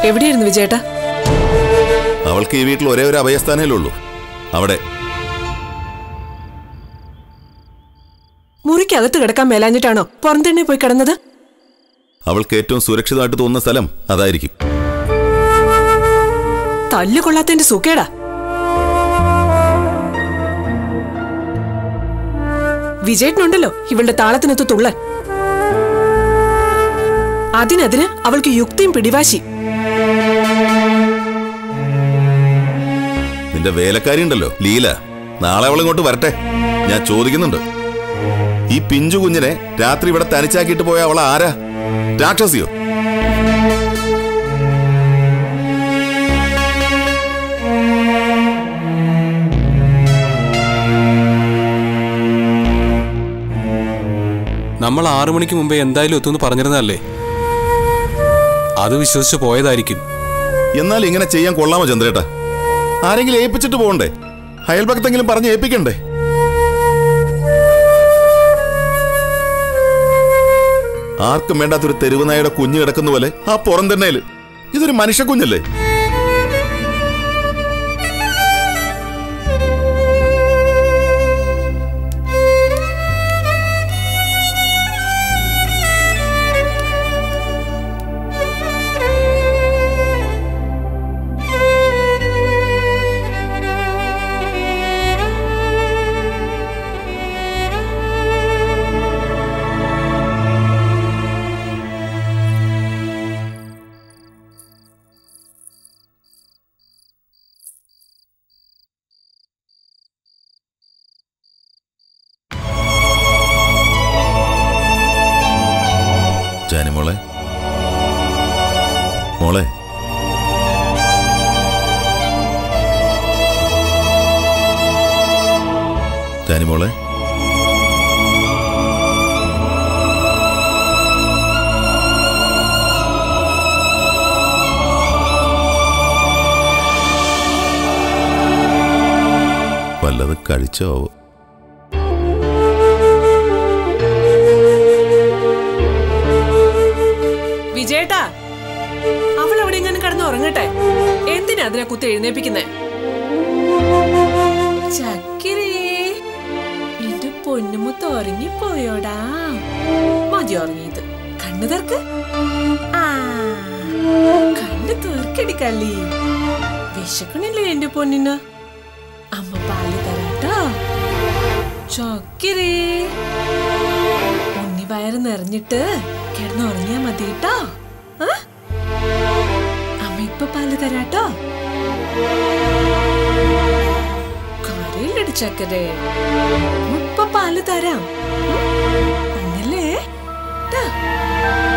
എവിടെയായിരുന്നു വിജയേട്ടാ അവൾക്ക് ഈ വീട്ടിൽ ഒരേ ഒരു അഭയസ്ഥാനമല്ലേ ഉള്ളൂ അവിടെ മുറിക്കകത്ത് കിടക്കാൻ മേലാഞ്ഞിട്ടാണോ പുറന്തന്നെ പോയി കിടന്നത് അവൾക്ക് ഏറ്റവും സുരക്ഷിതമായിട്ട് തോന്നുന്ന സ്ഥലം അതായിരിക്കും തല്ല് കൊള്ളാത്തതിന്റെ സുഖേടാ വിജയേട്ടനുണ്ടല്ലോ ഇവളുടെ താളത്തിനൊത്ത് തുള്ളൻ അതിനതിന് അവൾക്ക് യുക്തിയും പിടിവാശി നിന്റെ വേലക്കാരി ഉണ്ടല്ലോ ലീല നാളെ അവൾ ഇങ്ങോട്ട് വരട്ടെ ഞാൻ ചോദിക്കുന്നുണ്ട് ഈ പിഞ്ചു കുഞ്ഞിനെ രാത്രി ഇവിടെ തനിച്ചാക്കിയിട്ട് പോയ അവൾ ആരാ രാക്ഷസിയോ നമ്മൾ ആറു മണിക്ക് മുമ്പേ എന്തായാലും എത്തുമെന്ന് പറഞ്ഞിരുന്നതല്ലേ അത് വിശ്വസിച്ച് പോയതായിരിക്കും എന്നാൽ ഇങ്ങനെ ചെയ്യാൻ കൊള്ളാമോ ചന്ദ്രേട്ടാ ആരെങ്കിലും ഏൽപ്പിച്ചിട്ട് പോകണ്ടേ അയൽപക്കത്തെങ്കിലും പറഞ്ഞ് ഏൽപ്പിക്കണ്ടേ ആർക്കും വേണ്ടാത്തൊരു തെരുവുനായുടെ കുഞ്ഞ് കിടക്കുന്ന പോലെ ആ പുറം തന്നെയില് ഇതൊരു മനുഷ്യ കുഞ്ഞല്ലേ ജാനി മോളെ മോളെ ജാനി മോളെ വല്ലത് കഴിച്ചോ ആവോ? വിജയേട്ടാ അവൾ അവിടെ എങ്ങനെ കിടന്ന് ഉറങ്ങട്ടെ എന്തിനാ അതിനെ കുത്തി എഴുന്നേപ്പിക്കുന്നേ ചക്കിരേ എന്റെ പൊന്നുമുത്ത് ഉറങ്ങിപ്പോയോടാ മതി ഉറങ്ങിയത് കണ്ണു തീർക്ക് ആ കണ്ണു തീർക്കടി കള്ളി വിശക്കണില്ലേ എന്റെ പൊന്നിന് അമ്മ പാല് തരാട്ടോ ചക്കിരേ ഉണ്ണി വയറ് നിറഞ്ഞിട്ട് കിടന്നുറങ്ങിയാ മതി കേട്ടോ ആ? അമ്മ ഇപ്പൊ പാല് തരാട്ടോ കരയിലടി ചക്കരെ അമ്മ ഇപ്പൊ പാല് തരാം ഉം? ഒന്നല്ലേ ട്ടാ.